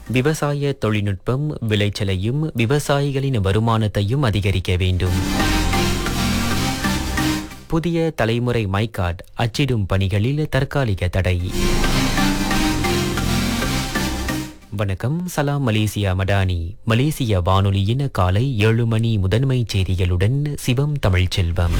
விவசாய தொழில்நுட்பம் விளைச்சலையும் விவசாயிகளின் வருமானத்தையும் அதிகரிக்க வேண்டும் புதிய தலைமுறை மைகார்ட் அச்சிடும் பணிகளில் தற்காலிக தடை வணக்கம் சலாம் மலேசியா மடானி மலேசிய வானொலியின் காலை ஏழு மணி முதன்மை செய்திகளுடன் சிவம் தமிழ்ச்செல்வம்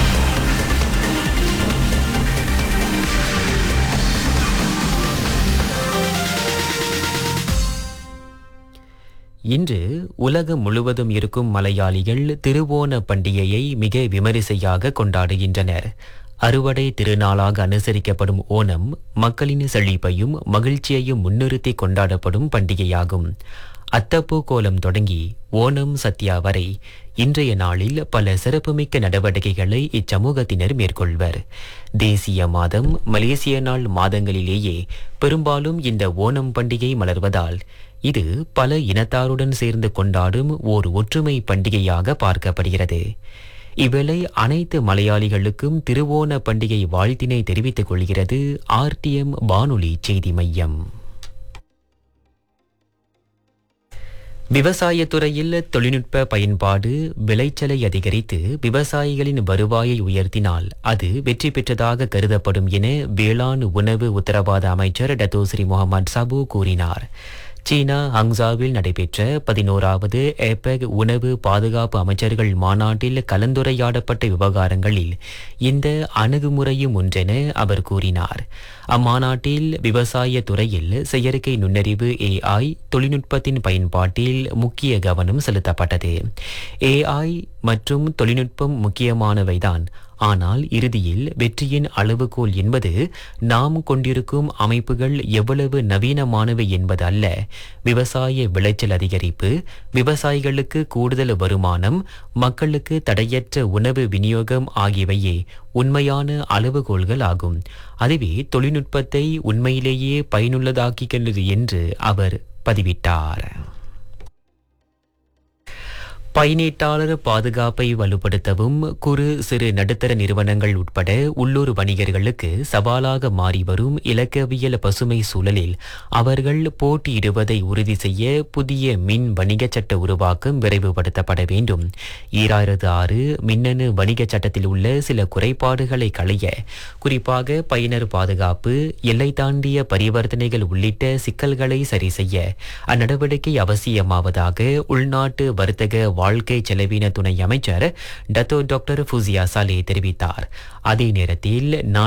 இன்று உலகம் முழுவதும் இருக்கும் மலையாளிகள் திருவோண பண்டிகையை மிக விமரிசையாக கொண்டாடுகின்றனர் அறுவடை திருநாளாக அனுசரிக்கப்படும் ஓணம் மக்களின் செழிப்பையும் மகிழ்ச்சியையும் முன்னிறுத்தி கொண்டாடப்படும் பண்டிகையாகும் அத்தப்பூ கோலம் தொடங்கி ஓணம் சத்யா வரை இன்றைய நாளில் பல சிறப்புமிக்க நடவடிக்கைகளை இச்சமூகத்தினர் மேற்கொள்வர் தேசிய மாதம் மலேசிய நாள் மாதங்களிலேயே பெரும்பாலும் இந்த ஓணம் பண்டிகை மலர்வதால் இது பல இனத்தாருடன் சேர்ந்து கொண்டாடும் ஓர் ஒற்றுமை பண்டிகையாக பார்க்கப்படுகிறது இவ்வேளை அனைத்து மலையாளிகளுக்கும் திருவோண பண்டிகை வாழ்த்தினை தெரிவித்துக் கொள்கிறது ஆர்டிஎம் வானொலி செய்தி மையம் விவசாயத்துறையில் தொழில்நுட்ப பயன்பாடு விளைச்சலை அதிகரித்து விவசாயிகளின் வருவாயை உயர்த்தினால் அது வெற்றி பெற்றதாக கருதப்படும் என வேளாண் உணவு உத்தரவாத அமைச்சர் டத்தோஸ்ரீ முகமது சபு கூறினார் சீனா ஹங்ஸாவில் நடைபெற்ற பதினோராவது ஏபெக் உணவு பாதுகாப்பு அமைச்சர்கள் மாநாட்டில் கலந்துரையாடப்பட்ட விவகாரங்களில் இந்த அணுகுமுறையும் ஒன்றென அவர் கூறினார் அம்மாநாட்டில் விவசாய துறையில் செயற்கை நுண்ணறிவு ஏஐ தொழில்நுட்பத்தின் பயன்பாட்டில் முக்கிய கவனம் செலுத்தப்பட்டது ஏஐ மற்றும் தொழில்நுட்பம் முக்கியமானவைதான் ஆனால் இறுதியில் வெற்றியின் அளவுகோல் என்பது நாம் கொண்டிருக்கும் அமைப்புகள் எவ்வளவு நவீனமானவை என்பது அல்ல விவசாய விளைச்சல் அதிகரிப்பு விவசாயிகளுக்கு கூடுதல் வருமானம் மக்களுக்கு தடையற்ற உணவு விநியோகம் ஆகியவையே உண்மையான அளவுகோல்கள் ஆகும் அதுவே தொழில்நுட்பத்தை உண்மையிலேயே பயனுள்ளதாக்குகிறது என்று அவர் பதிவிட்டார் பயனீட்டாளர் பாதுகாப்பை வலுப்படுத்தவும் குறு சிறு நடுத்தர நிறுவனங்கள் உட்பட உள்ளூர் வணிகர்களுக்கு சவாலாக மாறி வரும் இலக்கவியல் பசுமை சூழலில் அவர்கள் போட்டியிடுவதை உறுதி செய்ய புதிய மின் வணிகச் சட்ட உருவாக்கம் விரைவுபடுத்தப்பட வேண்டும் ஈராயிரத்து ஆறு மின்னணு வணிகச் சட்டத்தில் உள்ள சில குறைபாடுகளை களைய குறிப்பாக பயனர் பாதுகாப்பு எல்லை தாண்டிய பரிவர்த்தனைகள் உள்ளிட்ட சிக்கல்களை சரி செய்ய அந்நடவடிக்கை அவசியமாவதாக உள்நாட்டு வர்த்தக வாழ்க்கை செலவின துணை அமைச்சர் டத்தோ டாக்டர் ஃபுசியா சாலே தெரிவித்தார் அதே நேரத்தில்